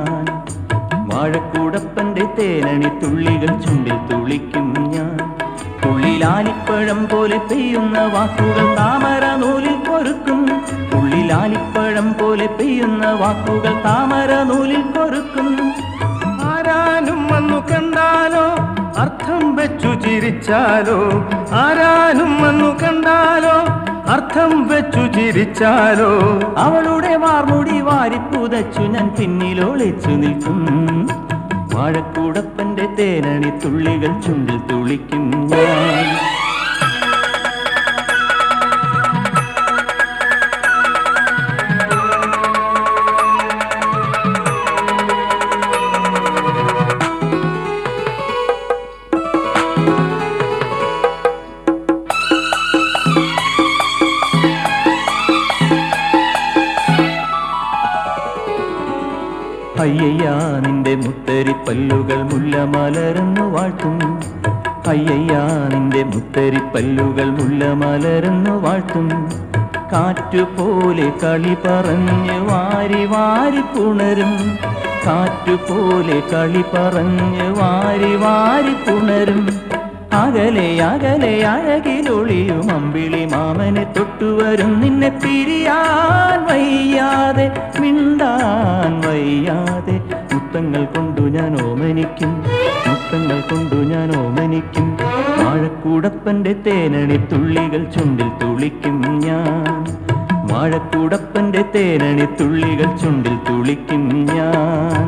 ഞാൻ വാഴക്കൂടപ്പന്റെ തേനണി തുള്ളികൾ ചുണ്ടിൽ തുളിക്കും ഞാൻ ഉള്ളിലാലിപ്പഴം പോലെ പെയ്യുന്ന വാക്കുകൾ താമര നൂലിൽ കൊരുക്കും ഉള്ളിലാലിപ്പഴം പോലെ പെയ്യുന്ന വാക്കുകൾ താമര നൂലിൽ കൊരുക്കും ആരാനും വന്നു കണ്ടാലോ അർത്ഥം വെച്ചു ചിരിച്ചാലോ ആരാനും വന്നു കണ്ടാലോ അർത്ഥം വെച്ചു ചിരിച്ചാലോ അവളുടെ വാർമുടി വാരിപ്പുതച്ചു ഞാൻ പിന്നിലൊളിച്ചു നിൽക്കും വാഴക്കൂടപ്പന്റെ തേനണി തുള്ളികൾ ചുണ്ടിൽ തുളിക്കും ഞാൻ അയ്യയ്യാ നിന്റെ മുത്തരി പല്ലുകൾ മുല്ലമലർന്നു വാഴ്ത്തും അയ്യയ്യാ നിന്റെ മുത്തരി പല്ലുകൾ മുല്ലമലർന്നു വാഴ്ത്തും കാറ്റുപോലെ കളി പറഞ്ഞ് വാരി വാരി പുണരും കാറ്റുപോലെ കളി പറഞ്ഞ് വാരി വാരി പുണരും അകലെ അകലെ അഴകിലൊളിയും അമ്പിളി മാമനെ തൊട്ടുവരും നിന്നെ പിരിയാൻ വയ്യാതെ മിണ്ടാൻ വയ്യാതെ മുത്തങ്ങൾ കൊണ്ടു ഞാൻ ഓമനിക്കും മുത്തങ്ങൾ കൊണ്ടു ഞാൻ ഓമനിക്കും വാഴക്കൂടപ്പന്റെ തേനണി തുള്ളികൾ ചുണ്ടിൽ തുളിക്കും ഞാൻ വാഴക്കൂടപ്പന്റെ തേനണി തുള്ളികൾ ചുണ്ടിൽ തുളിക്കും ഞാൻ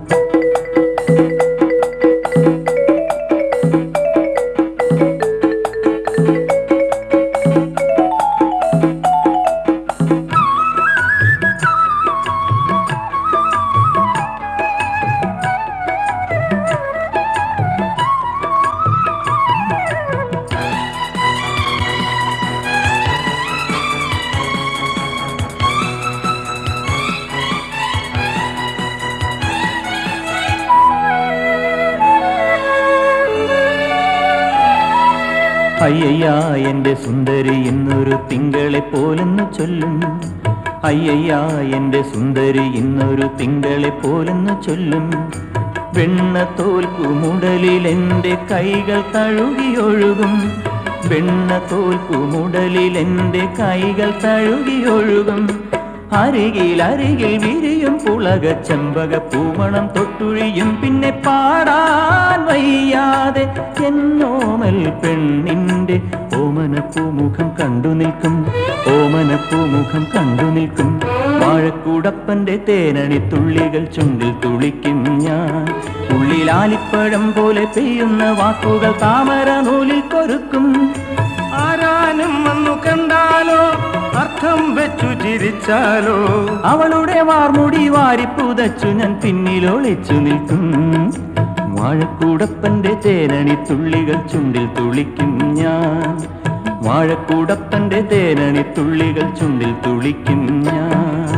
അയ്യയ്യാ എന്റെ സുന്ദരി ഇന്നൊരു തിങ്കളെ പോലെന്ന് ചൊല്ലും അയ്യയ്യാ എന്റെ സുന്ദരി ഇന്നൊരു തിങ്കളെ പോലെന്ന് ചൊല്ലും വെണ്ണ തോൽക്കുമുടലിൽ എന്റെ കൈകൾ തഴുകിയൊഴുകും വെണ്ണ തോൽക്കുമുടലിൽ എന്റെ കൈകൾ തഴുകിയൊഴുകും അരികിൽ അരികിൽ വിരിയും പുളക ചെമ്പക പൂമണം തൊട്ടുഴിയും പിന്നെ പാടാൻ വയ്യാതെ എന്നോമൽ പെണ്ണിന്റെ ഓമനപ്പൂമുഖം കണ്ടു നിൽക്കും ഓമനപ്പൂമുഖം കണ്ടു നിൽക്കും വാഴക്കൂടപ്പന്റെ തേനണി തുള്ളികൾ ചുണ്ടിൽ തുളിക്കും ഞാൻ ഉള്ളിലാലിപ്പഴം പോലെ പെയ്യുന്ന വാക്കുകൾ താമര നൂലിൽ കൊരുക്കും ആരാനും വന്നു കണ്ടാലോ അർത്ഥം വെച്ചു ചിരിച്ചാലോ അവളുടെ വാർമുടി വാരിപ്പുതച്ചു ഞാൻ പിന്നിലൊളിച്ചു നിൽക്കും വാഴക്കൂടപ്പന്റെ തേനണി തുള്ളികൾ ചുണ്ടിൽ തുളിക്കും ഞാൻ വാഴക്കൂടപ്പന്റെ തേനണി തുള്ളികൾ ചുണ്ടിൽ തുളിക്കും ഞാൻ